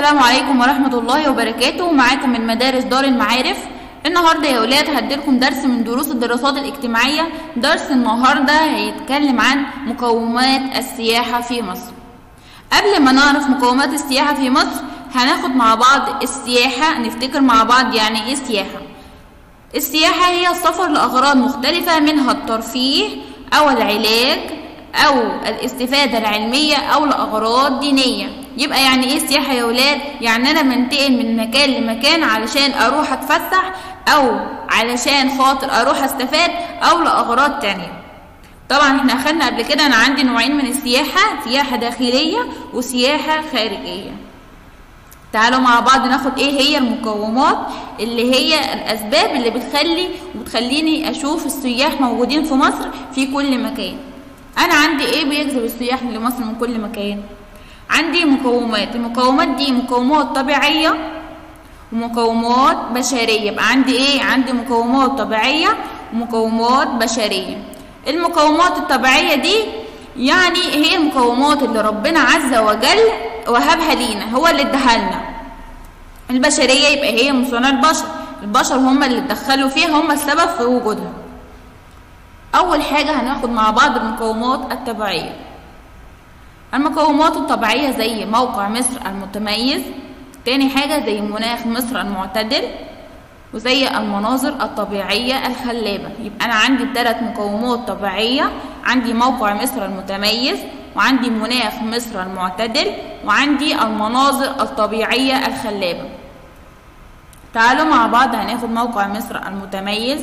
السلام عليكم ورحمة الله وبركاته معاكم من مدارس دار المعارف النهاردة يا ولاد هديلكم درس من دروس الدراسات الاجتماعية درس النهاردة هيتكلم عن مقومات السياحة في مصر قبل ما نعرف مقومات السياحة في مصر هناخد مع بعض السياحة نفتكر مع بعض يعني ايه سياحة السياحة هي السفر لأغراض مختلفة منها الترفيه أو العلاج أو الاستفادة العلمية أو لأغراض دينية يبقى يعني ايه سياحة يا ولاد يعني انا بنتقل من مكان لمكان علشان اروح اتفسح او علشان خاطر اروح استفاد او لاغراض تانية طبعا احنا اخدنا قبل كده انا عندي نوعين من السياحة سياحة داخلية وسياحة خارجية تعالوا مع بعض ناخد ايه هي المقومات اللي هي الاسباب اللي بتخلي وبتخليني اشوف السياح موجودين في مصر في كل مكان انا عندي ايه بيجذب السياح لمصر من كل مكان عندي مقومات المقومات دي مقومات طبيعية ومقومات بشرية يبقى عندي ايه عندي مقومات طبيعية ومقومات بشرية المقومات الطبيعية دي يعني هي المقومات اللي ربنا عز وجل وهبها لينا هو اللي اداها لنا البشرية يبقى هي من صنع البشر البشر هم اللي اتدخلوا فيها هم السبب في وجودها أول حاجة هناخد مع بعض المقومات الطبيعية المقومات الطبيعية زي موقع مصر المتميز تاني حاجة زي مناخ مصر المعتدل وزي المناظر الطبيعية الخلابة يبقى أنا عندي ثلاث مقومات طبيعية عندي موقع مصر المتميز وعندي مناخ مصر المعتدل وعندي المناظر الطبيعية الخلابة تعالوا مع بعض هناخد موقع مصر المتميز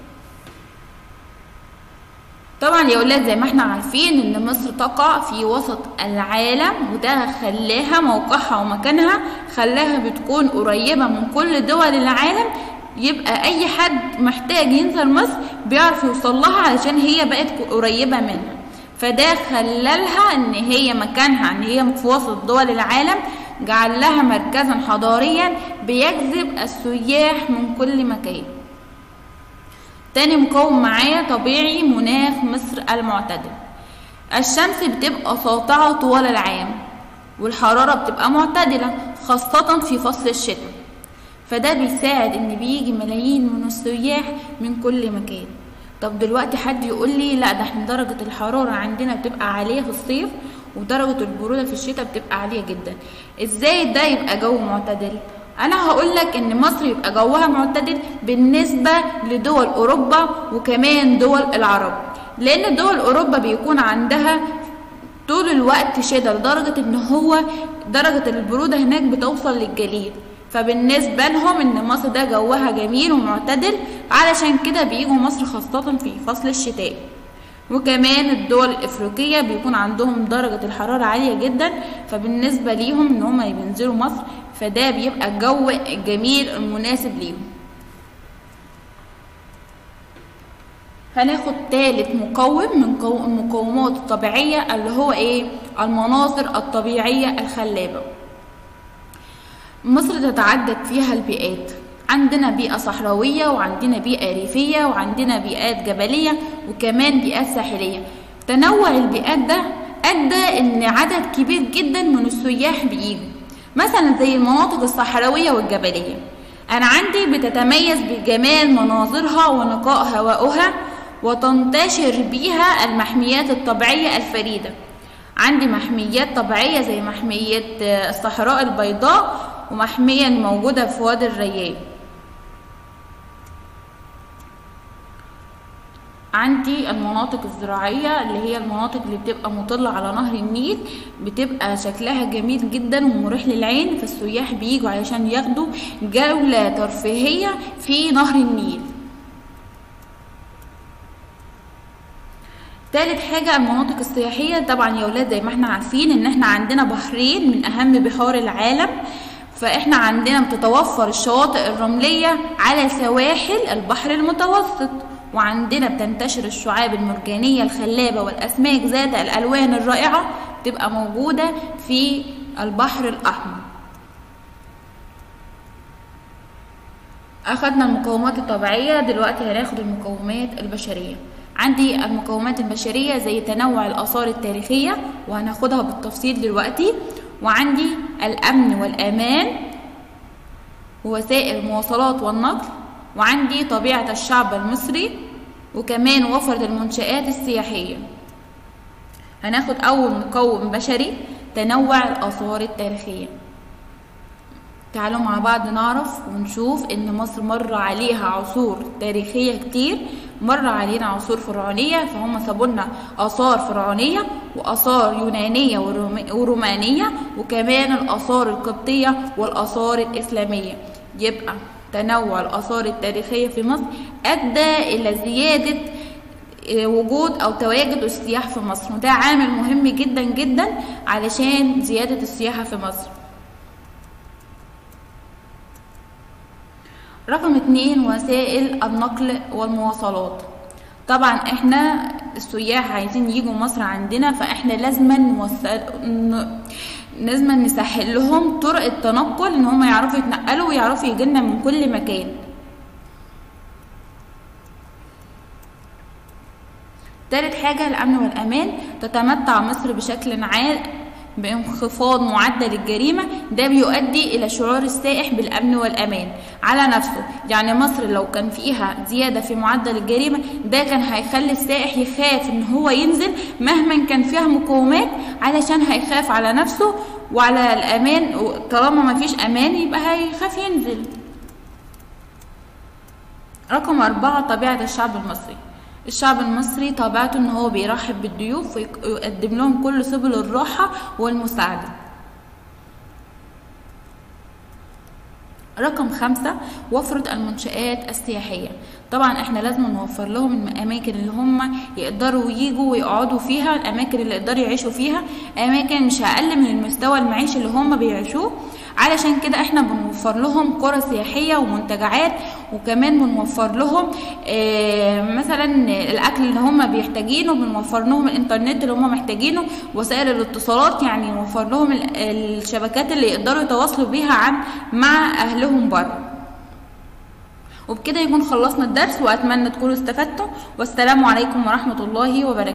طبعا يا ولاد زي ما احنا عارفين ان مصر تقع في وسط العالم وده خلاها موقعها ومكانها خلاها بتكون قريبة من كل دول العالم يبقى اي حد محتاج ينزل مصر بيعرف يوصل لها علشان هي بقت قريبة منها فده خلالها ان هي مكانها ان هي في وسط دول العالم جعل لها مركزا حضاريا بيجذب السياح من كل مكان تاني مقوم معايا طبيعي مناخ مصر المعتدل الشمس بتبقى ساطعة طوال العام والحرارة بتبقى معتدلة خاصة في فصل الشتاء فده بيساعد ان بيجي ملايين من السياح من كل مكان طب دلوقتي حد يقول لي لا ده احنا درجة الحرارة عندنا بتبقى عالية في الصيف ودرجة البرودة في الشتاء بتبقى عالية جدا ازاي ده يبقى جو معتدل انا هقول لك ان مصر يبقى جوها معتدل بالنسبه لدول اوروبا وكمان دول العرب لان دول اوروبا بيكون عندها طول الوقت شده لدرجه ان هو درجه البروده هناك بتوصل للجليد فبالنسبة لهم ان مصر ده جوها جميل ومعتدل علشان كده بيجوا مصر خاصة في فصل الشتاء وكمان الدول الافريقية بيكون عندهم درجة الحرارة عالية جدا فبالنسبة ليهم ان هم ينزلوا مصر فده بيبقى الجو الجميل المناسب ليهم هناخد تالت مقوم من المقومات الطبيعية اللي هو ايه المناظر الطبيعية الخلابة مصر تتعدد فيها البيئات عندنا بيئة صحراوية وعندنا بيئة ريفية وعندنا بيئات جبلية وكمان بيئات ساحلية تنوع البيئات ده أدى إن عدد كبير جدا من السياح بيجوا مثلا زي المناطق الصحراوية والجبلية أنا عندي بتتميز بجمال مناظرها ونقاء هواؤها وتنتشر بيها المحميات الطبيعية الفريدة عندي محميات طبيعية زي محمية الصحراء البيضاء ومحمية موجودة في وادي الريان عندي المناطق الزراعية اللي هي المناطق اللي بتبقى مطلة على نهر النيل بتبقى شكلها جميل جدا ومريح للعين فالسياح بيجوا علشان ياخدوا جولة ترفيهية في نهر النيل تالت حاجة المناطق السياحية طبعا يا ولاد زي ما احنا عارفين ان احنا عندنا بحرين من اهم بحار العالم فاحنا عندنا بتتوفر الشواطئ الرملية على سواحل البحر المتوسط وعندنا بتنتشر الشعاب المرجانية الخلابة والأسماك ذات الألوان الرائعة تبقى موجودة في البحر الأحمر أخدنا المقومات الطبيعية دلوقتي هناخد المقومات البشرية عندي المقومات البشرية زي تنوع الآثار التاريخية وهناخدها بالتفصيل دلوقتي وعندي الأمن والأمان ووسائل المواصلات والنقل وعندي طبيعة الشعب المصري وكمان وفرة المنشآت السياحية هناخد أول مكون بشري تنوع الآثار التاريخية تعالوا مع بعض نعرف ونشوف ان مصر مر عليها عصور تاريخية كتير مر علينا عصور فرعونية فهم سابوا لنا آثار فرعونية وآثار يونانية ورومانية وكمان الآثار القبطية والآثار الإسلامية يبقى تنوع الآثار التاريخية في مصر أدى إلى زيادة وجود أو تواجد السياح في مصر وده عامل مهم جدا جدا علشان زيادة السياحة في مصر رقم اتنين وسائل النقل والمواصلات طبعا احنا السياح عايزين يجوا مصر عندنا فاحنا لازما نوصل لازم نسهل لهم طرق التنقل ان هم يعرفوا يتنقلوا ويعرفوا يجينا من كل مكان تالت حاجة الأمن والأمان تتمتع مصر بشكل عام بانخفاض معدل الجريمة ده بيؤدي إلى شعور السائح بالأمن والأمان على نفسه يعني مصر لو كان فيها زيادة في معدل الجريمة ده كان هيخلي السائح يخاف إن هو ينزل مهما كان فيها مقومات علشان هيخاف على نفسه وعلى الأمان طالما مفيش أمان يبقى هيخاف ينزل رقم أربعة طبيعة الشعب المصري الشعب المصري طبيعته ان هو بيرحب بالضيوف ويقدم لهم كل سبل الراحة والمساعدة رقم خمسة وفرة المنشآت السياحية طبعا احنا لازم نوفر لهم الاماكن اللي هم يقدروا يجوا ويقعدوا فيها الاماكن اللي يقدروا يعيشوا فيها اماكن مش اقل من المستوى المعيشي اللي هم بيعيشوه علشان كده احنا بنوفر لهم قرى سياحية ومنتجعات وكمان بنوفر لهم اه مثلا الاكل اللي هم بيحتاجينه بنوفر لهم الانترنت اللي هم محتاجينه وسائل الاتصالات يعني نوفر لهم الشبكات اللي يقدروا يتواصلوا بيها عن مع اهلهم بره وبكده يكون خلصنا الدرس واتمنى تكونوا استفدتم والسلام عليكم ورحمه الله وبركاته